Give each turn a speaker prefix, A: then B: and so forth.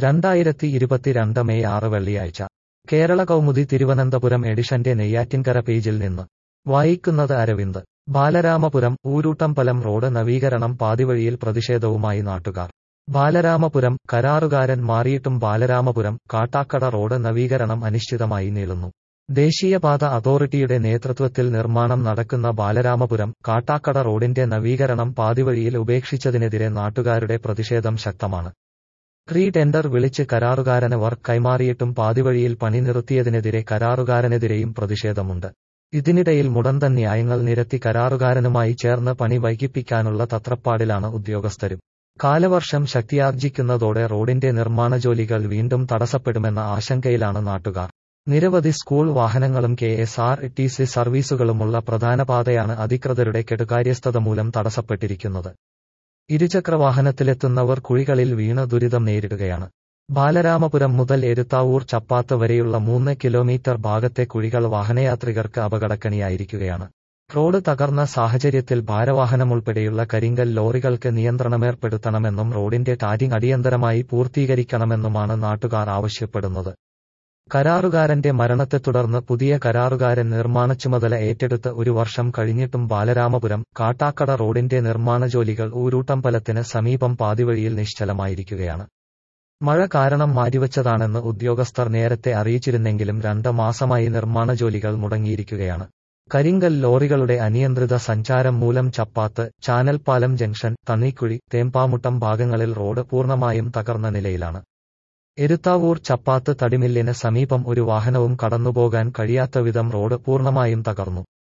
A: രണ്ടായിരത്തി ഇരുപത്തിരണ്ട് മെയ് ആറ് വെള്ളിയാഴ്ച കേരള കൗമുദി തിരുവനന്തപുരം എഡിഷന്റെ നെയ്യാറ്റിൻകര പേജിൽ നിന്ന് വായിക്കുന്നത് അരവിന്ദ് ബാലരാമപുരം ഊരൂട്ടമ്പലം റോഡ് നവീകരണം പാതിവഴിയിൽ പ്രതിഷേധവുമായി നാട്ടുകാർ ബാലരാമപുരം കരാറുകാരൻ മാറിയിട്ടും ബാലരാമപുരം കാട്ടാക്കട റോഡ് നവീകരണം അനിശ്ചിതമായി നീളുന്നു ദേശീയപാത അതോറിറ്റിയുടെ നേതൃത്വത്തിൽ നിർമ്മാണം നടക്കുന്ന ബാലരാമപുരം കാട്ടാക്കട റോഡിന്റെ നവീകരണം പാതിവഴിയിൽ ഉപേക്ഷിച്ചതിനെതിരെ നാട്ടുകാരുടെ പ്രതിഷേധം ശക്തമാണ് റീ ടെൻഡർ വിളിച്ച് കരാറുകാരന് വർക്ക് കൈമാറിയിട്ടും പാതിവഴിയിൽ പണി നിർത്തിയതിനെതിരെ കരാറുകാരനെതിരെയും പ്രതിഷേധമുണ്ട് ഇതിനിടയിൽ മുടന്തൻ ന്യായങ്ങൾ നിരത്തി കരാറുകാരനുമായി ചേർന്ന് പണി വൈകിപ്പിക്കാനുള്ള തത്രപ്പാടിലാണ് ഉദ്യോഗസ്ഥരും കാലവർഷം ശക്തിയാർജിക്കുന്നതോടെ റോഡിന്റെ നിർമ്മാണ ജോലികൾ വീണ്ടും തടസ്സപ്പെടുമെന്ന ആശങ്കയിലാണ് നാട്ടുകാർ നിരവധി സ്കൂൾ വാഹനങ്ങളും K S R T C സർവീസുകളുമുള്ള പ്രധാന പാതയാണ് അധികൃതരുടെ കെടുകാര്യസ്ഥത മൂലം തടസ്സപ്പെട്ടിരിക്കുന്നത് ഇരുചക്രവാഹനത്തിലെത്തുന്നവർ കുഴികളിൽ വീണ് ദുരിതം നേരിടുകയാണ് ബാലരാമപുരം മുതൽ എരുത്താവൂർ ചപ്പാത്ത് വരെയുള്ള മൂന്ന് കിലോമീറ്റർ ഭാഗത്തെ കുഴികൾ വാഹനയാത്രികർക്ക് അപകടക്കണിയായിരിക്കുകയാണ് റോഡ് തകർന്ന സാഹചര്യത്തിൽ ഭാരവാഹനമുൾപ്പെടെയുള്ള കരിങ്കൽ ലോറികൾക്ക് നിയന്ത്രണമേർപ്പെടുത്തണമെന്നും റോഡിന്റെ ടാരിംഗ് അടിയന്തരമായി പൂർത്തീകരിക്കണമെന്നുമാണ് നാട്ടുകാർ ആവശ്യപ്പെടുന്നത് കരാറുകാരന്റെ മരണത്തെ തുടർന്ന് പുതിയ കരാറുകാരൻ നിർമ്മാണ ചുമതല ഏറ്റെടുത്ത് ഒരു വർഷം കഴിഞ്ഞിട്ടും ബാലരാമപുരം കാട്ടാക്കട റോഡിന്റെ നിർമ്മാണ ജോലികൾ ഊരൂട്ടമ്പലത്തിന് സമീപം പാതിവഴിയിൽ നിശ്ചലമായിരിക്കുകയാണ് മഴ കാരണം മാറ്റിവച്ചതാണെന്ന് ഉദ്യോഗസ്ഥർ നേരത്തെ അറിയിച്ചിരുന്നെങ്കിലും രണ്ട് മാസമായി നിർമ്മാണ ജോലികൾ മുടങ്ങിയിരിക്കുകയാണ് കരിങ്കൽ ലോറികളുടെ അനിയന്ത്രിത സഞ്ചാരം മൂലം ചപ്പാത്ത് ചാനൽപ്പാലം ജംഗ്ഷൻ തണ്ണിക്കുഴി തേമ്പാമുട്ടം ഭാഗങ്ങളിൽ റോഡ് പൂർണ്ണമായും തകർന്ന നിലയിലാണ് എരുത്താവൂർ ചപ്പാത്ത് തടിമില്ലിന് സമീപം ഒരു വാഹനവും കടന്നുപോകാൻ കഴിയാത്ത വിധം റോഡ് പൂർണ്ണമായും തകർന്നു